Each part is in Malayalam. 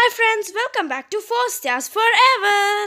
Hi friends, welcome back to 4 Stars Forever.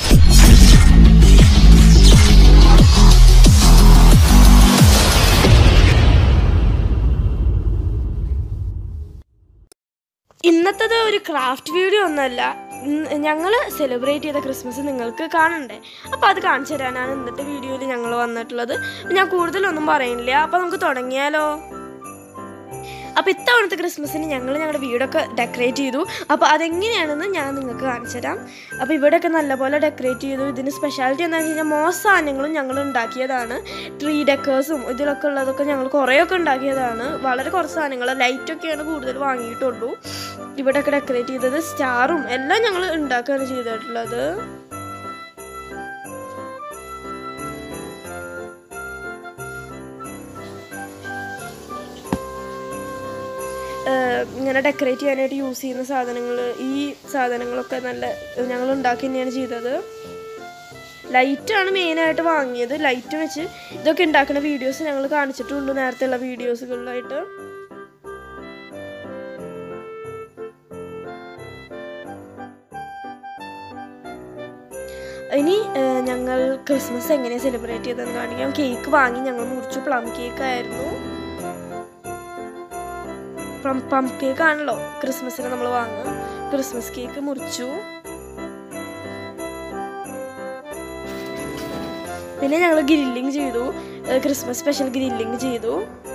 ഇന്നത്തത് ഒരു ക്രാഫ്റ്റ് വീഡിയോ ഒന്നല്ല ഞങ്ങൾ സെലിബ്രേറ്റ് ചെയ്ത ക്രിസ്മസ് നിങ്ങൾക്ക് കാണണ്ടേ അപ്പോൾ അത് കാണിച്ചു തരാനാണ് ഇന്നത്തെ വീഡിയോയിൽ ഞങ്ങൾ വന്നിട്ടുള്ളത് ഞാൻ കൂടുതലൊന്നും പറയുന്നില്ല അപ്പോൾ നമുക്ക് തുടങ്ങിയാലോ അപ്പോൾ ഇത്തവണത്തെ ക്രിസ്മസിന് ഞങ്ങൾ ഞങ്ങളുടെ വീടൊക്കെ ഡെക്കറേറ്റ് ചെയ്തു അപ്പോൾ അതെങ്ങനെയാണെന്ന് ഞാൻ നിങ്ങൾക്ക് കാണിച്ചു തരാം അപ്പോൾ ഇവിടെയൊക്കെ നല്ലപോലെ ഡെക്കറേറ്റ് ചെയ്തു ഇതിന് സ്പെഷ്യാലിറ്റി എന്താണെന്ന് വെച്ച് കഴിഞ്ഞാൽ മോസ്റ്റ് സാധനങ്ങളും ഞങ്ങൾ ഉണ്ടാക്കിയതാണ് ട്രീ ഡെക്കേഴ്സും ഇതിലൊക്കെ ഉള്ളതൊക്കെ ഞങ്ങൾ കുറേയൊക്കെ ഉണ്ടാക്കിയതാണ് വളരെ കുറച്ച് സാധനങ്ങൾ ലൈറ്റൊക്കെയാണ് കൂടുതൽ വാങ്ങിയിട്ടുള്ളൂ ഇവിടെയൊക്കെ ഡെക്കറേറ്റ് ചെയ്തത് സ്റ്റാറും എല്ലാം ഞങ്ങൾ ഉണ്ടാക്കുകയാണ് ചെയ്തിട്ടുള്ളത് ഏഹ് ഇങ്ങനെ ഡെക്കറേറ്റ് ചെയ്യാനായിട്ട് യൂസ് ചെയ്യുന്ന സാധനങ്ങൾ ഈ സാധനങ്ങളൊക്കെ നല്ല ഞങ്ങൾ ഉണ്ടാക്കി തന്നെയാണ് ചെയ്തത് ലൈറ്റാണ് മെയിനായിട്ട് വാങ്ങിയത് ലൈറ്റ് വെച്ച് ഇതൊക്കെ ഉണ്ടാക്കുന്ന വീഡിയോസ് ഞങ്ങൾ കാണിച്ചിട്ടുണ്ട് നേരത്തെയുള്ള വീഡിയോസുകളിലായിട്ട് ഇനി ഏഹ് ഞങ്ങൾ ക്രിസ്മസ് എങ്ങനെ സെലിബ്രേറ്റ് ചെയ്തതെന്ന് കാണിക്കാം കേക്ക് വാങ്ങി ഞങ്ങൾ മുറിച്ചു പ്ലം കേക്ക് ആയിരുന്നു പ്ലം പ്ലം കേക്ക് ആണല്ലോ ക്രിസ്മസിന് നമ്മൾ വാങ്ങുക ക്രിസ്മസ് കേക്ക് മുറിച്ചു പിന്നെ ഞങ്ങൾ ഗ്രില്ലിങ് ചെയ്തു ഏഹ് ക്രിസ്മസ് സ്പെഷ്യൽ ഗ്രില്ലിങ് ചെയ്തു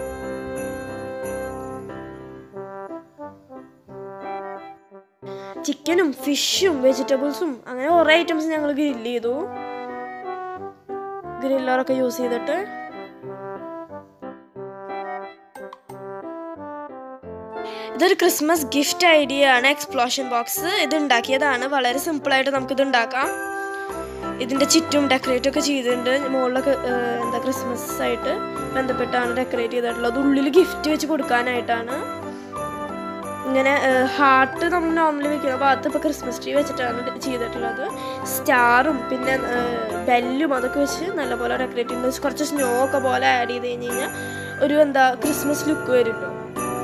ചിക്കനും ഫിഷും വെജിറ്റബിൾസും അങ്ങനെ കുറേ ഐറ്റംസ് ഞങ്ങൾ ഗ്രില്ല് ചെയ്തു ഗ്രില്ലറൊക്കെ യൂസ് ചെയ്തിട്ട് ഇതൊരു ക്രിസ്മസ് ഗിഫ്റ്റ് ഐഡിയ ആണ് എക്സ്പ്ലോഷൻ ബോക്സ് ഇത് ഉണ്ടാക്കിയതാണ് വളരെ സിമ്പിളായിട്ട് നമുക്കിത് ഉണ്ടാക്കാം ഇതിൻ്റെ ചുറ്റും ഡെക്കറേറ്റ് ഒക്കെ ചെയ്തിട്ടുണ്ട് മുകളിലൊക്കെ ഏഹ്, എന്താ ക്രിസ്മസ് ആയിട്ട് ബന്ധപ്പെട്ടാണ് ഡെക്കറേറ്റ് ചെയ്തിട്ടുള്ളത് ഉള്ളിൽ ഗിഫ്റ്റ് വെച്ച് കൊടുക്കാനായിട്ടാണ് ഇങ്ങനെ ഹാർട്ട് നമ്മൾ നോർമലി വെക്കുന്ന ഭാഗത്ത് ഇപ്പോൾ ക്രിസ്മസ് ട്രീ വെച്ചിട്ടാണ് ഇത് ചെയ്തിട്ടുള്ളത് സ്റ്റാറും പിന്നെ ബെല്ലും അതൊക്കെ വെച്ച് നല്ലപോലെ ഡെക്കറേറ്റ് ചെയ്യുന്നത് കുറച്ച് സ്നോ ഒക്കെ പോലെ ആഡ് ചെയ്ത് കഴിഞ്ഞ് കഴിഞ്ഞാൽ ഒരു എന്താ ക്രിസ്മസ് ലുക്ക് വരും ട്ടോ.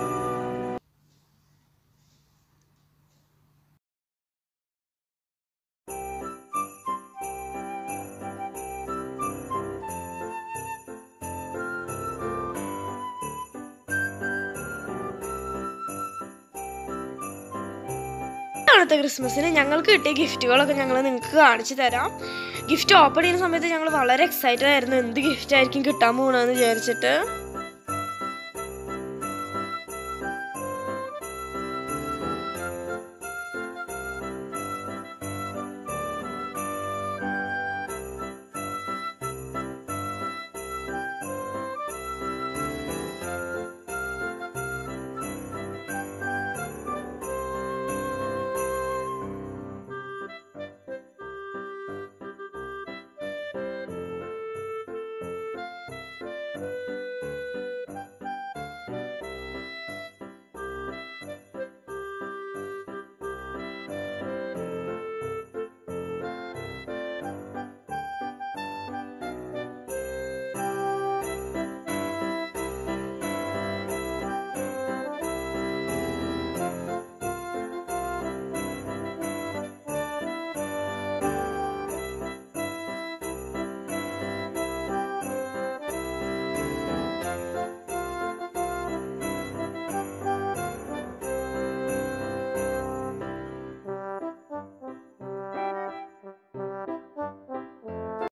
ഇത്തവണത്തെ ക്രിസ്മസിന് ഞങ്ങൾക്ക് കിട്ടിയ ഗിഫ്റ്റുകളൊക്കെ ഞങ്ങൾ നിങ്ങൾക്ക് കാണിച്ചു തരാം ഗിഫ്റ്റ് ഓപ്പൺ ചെയ്യുന്ന സമയത്ത് ഞങ്ങൾ വളരെ എക്സൈറ്റഡ് ആയിരുന്നു എന്ത് ഗിഫ്റ്റ് ആയിരിക്കും കിട്ടാൻ പോകണമെന്ന് വിചാരിച്ചിട്ട്